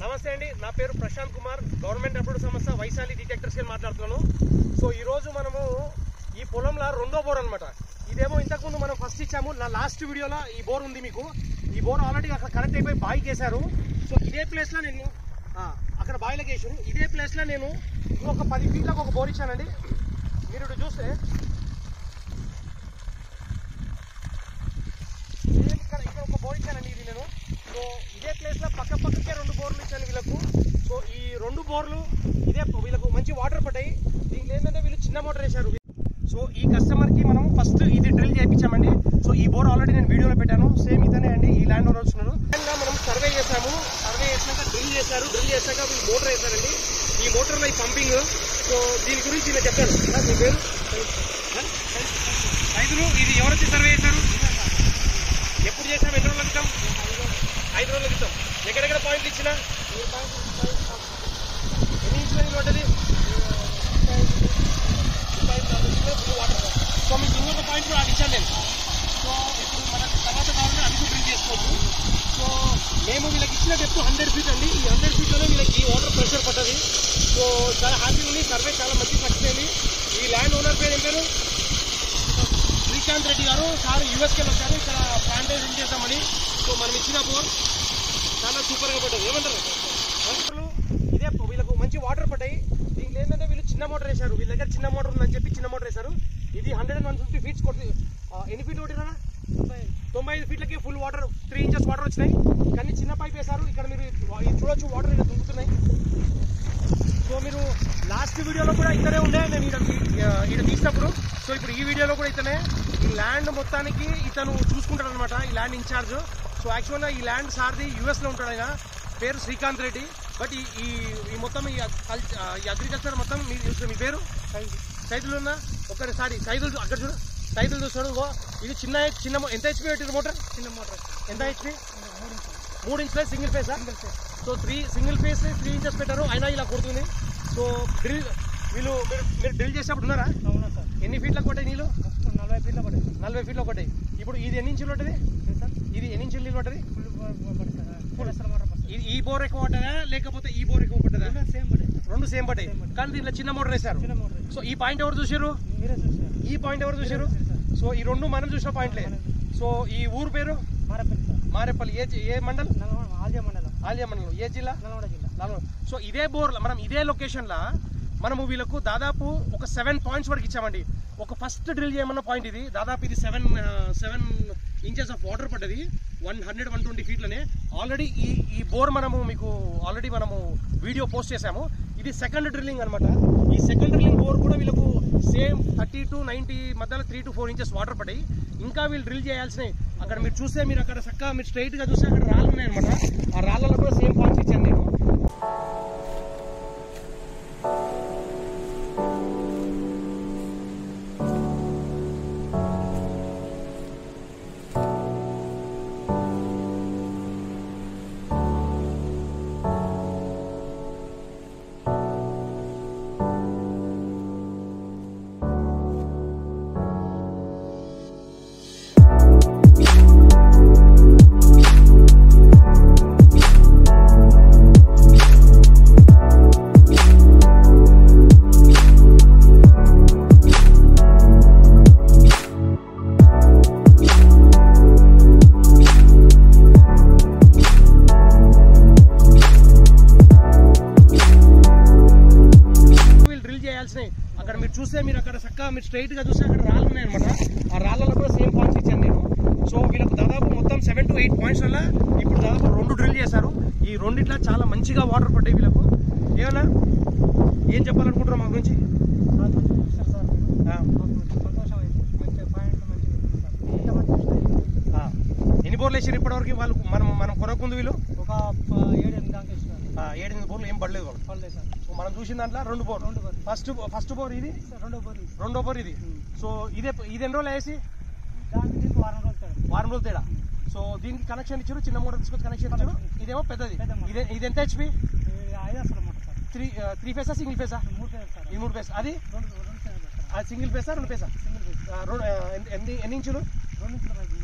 నమస్తే అండి నా పేరు ప్రశాంత్ కుమార్ గవర్నమెంట్ అప్రూవ్ సంస్థ వైశాలి డిటెక్టర్స్ కి మాట్లాడుతున్నాను సో ఈ రోజు మనము ఈ పొలంలో రెండో బోర్ అన్నమాట ఇదేమో ఇంతకుముందు మనం ఫస్ట్ ఇచ్చాము నా లాస్ట్ వీడియోలో ఈ బోర్ ఉంది మీకు ఈ బోర్ ఆల్రెడీ అక్కడ కనెక్ట్ అయిపోయి బాయికి వేశారు సో ఇదే ప్లేస్లో నేను ఆ, అక్కడ బాయిలోకి వేసారు ఇదే ప్లేస్లో నేను ఇంకొక పది ఫీట్లకు ఒక బోర్ ఇచ్చానండి మీరు ఇటు చూస్తే సేమ్ ఇక్కడ ఇక్కడ ఒక బోర్ ఇచ్చానండి ఇది నేను సో ఇదే ప్లేస్ లో పక్క పక్కకే రెండు బోర్లు ఇచ్చాను వీళ్ళకు సో ఈ రెండు బోర్లు ఇదే వీళ్ళకు మంచి వాటర్ పడ్డాయి దీంట్లో ఏంటంటే వీళ్ళు చిన్న మోటార్ వేశారు సో ఈ కస్టమర్ కి మనం ఫస్ట్ ఇది డ్రిల్ చేయించామండి సో ఈ బోర్ ఆల్రెడీ నేను వీడియోలో పెట్టాను సేమ్ ఇతనే అండి ఈ ల్యాండ్ ఓనర్ వచ్చినారు ఇంకా మనం సర్వే చేసాము సర్వే చేసినాక డ్రిల్ చేశారు డ్రిల్ చేశాక వీళ్ళు మోటార్ వేశారండి ఈ మోటార్లో ఈ పంపింగ్ సో దీని గురించి నేను చెప్పాను ఆ, మీ పేరు ఆ? రైతులు ఇది ఎవరైతే సర్వే చేశారు ఎప్పుడు చేసాం ఎన్ని రోజుల క్రితం ఐదు రోజుల క్రితం ఎక్కడెక్కడ పాయింట్లు ఇచ్చినా ఎన్ని ఇంచుల నీళ్ళు పడ్డది ముప్పై ఐదు నలభై ఇంచుల full water. సో మీకు ఇంకొక పాయింట్ కూడా అది ఇచ్చాను నేను సో ఇప్పుడు మనకు తర్వాత కావాలంటే అది కూడా డ్రిల్ చేసుకోవచ్చు సో మేము వీళ్ళకి ఇచ్చిన డెప్త్ హండ్రెడ్ ఫీట్ అండి ఈ హండ్రెడ్ ఫీట్లోనే వీళ్ళకి ఈ వాటర్ ప్రెషర్ పడ్డది సో చాలా హ్యాపీ ఉంది సర్వే చాలా మంచి సక్సెస్ అయింది ఈ ల్యాండ్ ఓనర్ పేరు ఏం పేరు శ్రీకాంత్ రెడ్డి గారు సార్ యూఎస్కి వచ్చారు ఇక్కడ ఫ్రాంచైజ్ ఏం చేద్దామని సో మనం ఇచ్చిన బోర్ చాలా సూపర్గా పడ్డది ఏమంటారు మనుషులు ఇదే వీళ్ళకు మంచి వాటర్ పడ్డాయి దీంట్లో ఏంటంటే వీళ్ళు చిన్న మోటార్ వేశారు వీళ్ళ దగ్గర చిన్న మోటార్ ఉందని చెప్పి చిన్న మోటార్ వేశారు ఇది hundred and one fifty feets కొట్టి ఆ, ఎన్ని ఫీట్ కొట్టినా తొంభై ఐదు ఫీట్లకి full water three inches water వచ్చినాయి కానీ చిన్న పైప్ వేశారు ఇక్కడ మీరు ఇది చూడొచ్చు వాటర్ ఇక్కడ దుంకుతున్నాయి సో మీరు లాస్ట్ వీడియోలో కూడా ఇతనే ఉండే నేను ఇక్కడ ఇక్కడ తీసినప్పుడు సో ఇప్పుడు ఈ వీడియోలో కూడా ఇతనే ఈ ల్యాండ్ మొత్తానికి ఇతను చూసుకుంటాడు అనమాట ఈ ల్యాండ్ ఇన్ఛార్జ్ సో యాక్చువల్గా ఈ ల్యాండ్ సార్ది యూఎస్లో ఉంటాడు ఆయన పేరు శ్రీకాంత్ రెడ్డి బట్ ఈ ఈ- ఈ మొత్తం ఈ కల్చ- ఈ అగ్రికల్చర్ మొత్తం మీరు చూసిన మీ పేరు సైదులు ఉన్నా ఒక్కసారి సైదులు అక్కడ చూడు సైదులు చూస్తాడు ఇంకో ఇది చిన్న చిన్న మో- ఎంత హెచ్పి పెట్టింది మోటార్ చిన్న మోటార్ ఎంత హెచ్పి మూడు ఇంచుల single phase single phase so three single phase three inches పెట్టారు అయినా ఇలా కొడుతుంది సో డ్రిల్ వీళ్ళు మీరు మీరు డ్రిల్ చేసేప్పుడు ఉన్నారా అవునా సార్ ఎన్ని ఫీట్లకు పట్టాయి నీళ్ళు నలభై ఫీట్లో పడేది నలభై ఫీట్లో పట్టాయి ఇప్పుడు ఇది ఎన్ని ఇంచులు ఉంటుంది సార్ ఇది ఎన్ని ఇంచులు నీళ్ళు పట్టది ఫుల్ పడుతుంది ఫుల్ అసలు మోటార్ పడుతుంది ఇది ఈ బోర్ ఎక్కువ పట్టదా లేకపోతే ఈ బోర్ ఎక్కువ పట్టదా సేమ్ పడేది రెండు సేమ్ పట్టాయి కానీ దీంట్లో చిన్న మోటార్ వేశారు చిన్న మోటార్ సో ఈ పాయింట్ ఎవరు చూసారు మీరే చూసారు ఈ పాయింట్ ఎవరు చూసారు సో ఈ రెండు మనం చూసిన పాయింట్లే సో ఈ ఊరు పేరు మారపల్లి సార్ మారేపల్లి ఏ జి- ఏ మండల్ నల్గొండ ఆల్జా మండలం ఆలియా మండలం ఏ జిల్లా నల్గొండ జిల్లా నల్గొండ. సో ఇదే బోర్ మనం ఇదే లొకేషన్ లా మనము వీళ్ళకు దాదాపు ఒక సెవెన్ పాయింట్స్ వరకు ఇచ్చామండి ఒక ఫస్ట్ డ్రిల్ చేయమన్న పాయింట్ ఇది దాదాపు ఇది seven seven inches of water పడ్డది వన్ హండ్రెడ్ వన్ ట్వంటీ ఫీట్లోనే ఆల్రెడీ ఈ ఈ బోర్ మనము మీకు ఆల్రెడీ మనము వీడియో పోస్ట్ చేసాము ఇది సెకండ్ డ్రిల్లింగ్ అనమాట ఈ సెకండ్ డ్రిల్లింగ్ బోర్ కూడా వీళ్ళకు సేమ్ థర్టీ టు నైంటీ మధ్యలో three to four inches water పడ్డాయి ఇంకా వీళ్ళు డ్రిల్ చేయాల్సినవి అక్కడ మీరు చూస్తే మీరు అక్కడ చక్కగా మీరు straight గా చూస్తే అక్కడ రాళ్ళు ఉన్నాయన్నమాట ఆ రాళ్ళలో కూడా సేమ్ పాయింట్స్ ఇచ్చాను నేను వీళ్ళు డ్రిల్ చేయాల్సినవి అక్కడ మీరు చూస్తే మీరు అక్కడ చక్కగా మీరు స్ట్రైట్ గా చూస్తే అక్కడ రాళ్ళు ఉన్నాయన్నమాట ఆ రాళ్ళలో కూడా సేమ్ పాయింట్స్ ఇచ్చాను నేను సో వీళ్ళకు దాదాపు మొత్తం సెవెన్ టు ఎయిట్ పాయింట్స్ వల్ల ఇప్పుడు దాదాపు రెండు డ్రిల్ చేశారు ఈ రెండిట్లో చాలా మంచిగా వాటర్ పడ్డాయి వీళ్ళకు ఏమన్నా ఏం చెప్పాలనుకుంటున్నాం మా గురించి బాగా మంచిగా చూస్తారు సార్ మీరు ఆ, మాకు సంతోషం అయింది మంచిగా పాయింట్ మంచిగా ఉంది సార్ ఇంతమంది చూస్తారు ఆ. ఎన్ని బోర్లు వేసారు ఇప్పటివరకు వాళ్ళు మనం మనం కొనకుంది వీళ్ళు ఒక ప- ఏడు ఎనిమిది దాకా ఇస్తున్నారు ఆ, ఏడెనిమిది బోర్లు ఏం పడలేదు వాళ్ళు పర్లేదు సార్ సో మనం చూసిన దాంట్లో రెండు బోర్లు రెండు బోర్లు. ఫస్ట్ ఫస్ట్ బోర్ ఇది సార్ రెండో బోర్లు రెండో బోర్ ఇది ఉమ్. సో ఇదే ఇది ఎన్ని రోజులు వేసి దానికి దీనికి వారం రోజులు తేడా. వారం రోజులు తేడా సో దీనికి కనెక్షన్ ఇచ్చారు చిన్న మోటార్ తీసుకొచ్చి కనెక్షన్ ఇచ్చారు ఇదేమో పెద్దది పెద్ద మోటార్. ఇదే ఇది ఎంత హెచ్పి ఇది ఐదు అసలు మాట సార్ త్రీ త్రీ ఫేసా సింగిల్ ఫేసా మూడు పేరు సార్ ఇది మూడు ఫేస్ అది రెండు రెండు పేరు సార్ అది సింగిల్ ఫేసా రెండు ఫేసా సింగిల్ పేరు ఆ, రెండు ఆ, ఎన్ని- ఎన్ని ఎన్ని ఇంచులు రెండు ఇంచుల పైపు ఉంది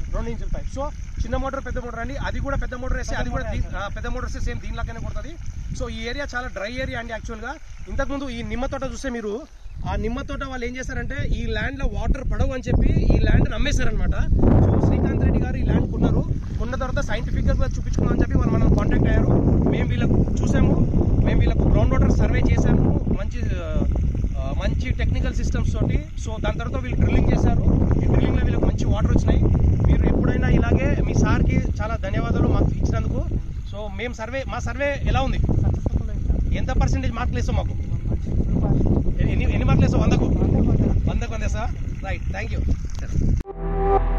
రెండు ఇంచుల పైప్ సో చిన్న మోటార్ పెద్ద మోటార్ అండి అది కూడా పెద్ద మోటార్ వేస్తే అది కూడా దీ- ఆ, పెద్ద మోటార్ వేస్తే సేమ్ దీనిలాగానే కొడుతుంది సో ఈ ఏరియా చాలా డ్రై ఏరియా అండి యాక్చువల్గా ఇంతకుముందు ఈ నిమ్మ తోట చూస్తే మీరు ఆ నిమ్మ తోట వాళ్ళు ఏం చేశారంటే ఈ ల్యాండ్ లో వాటర్ పడవు అని చెప్పి ఈ ల్యాండ్ అమ్మేశారనమాట సో శ్రీకాంత్ రెడ్డి గారు ఈ ల్యాండ్ కొన్నారు కొన్న తర్వాత సైంటిఫిక్ గా చూపించుకున్నామని చెప్పి వాళ్ళు మనం కాంటాక్ట్ అయ్యారు మేము వీళ్ళకు చూసాము మేము వీళ్ళకు గ్రౌండ్ వాటర్ సర్వే చేశాము మంచి ఆ, మంచి టెక్నికల్ సిస్టమ్స్ తోటి సో దాని తర్వాత వీళ్ళు డ్రిల్లింగ్ చేశారు ఈ డ్రిల్లింగ్ లో వీళ్ళకి మంచి వాటర్ వచ్చినాయి మీరు ఎప్పుడైనా ఇలాగే మీ సార్కి చాలా ధన్యవాదాలు మాకు ఇచ్చినందుకు సో మేము సర్వే మా సర్వే ఎలా ఉంది సక్సెస్ఫుల్ అయింది సార్ ఎంత పర్సెంటేజ్ మార్కులు ఇస్తాం మాకు మంచి సూపర్ ఎన్ని ఎన్ని మార్కులు ఇస్తాం వందకు అంతే కొంచెం వందకు వందేసా రైట్ థ్యాంక్ యూ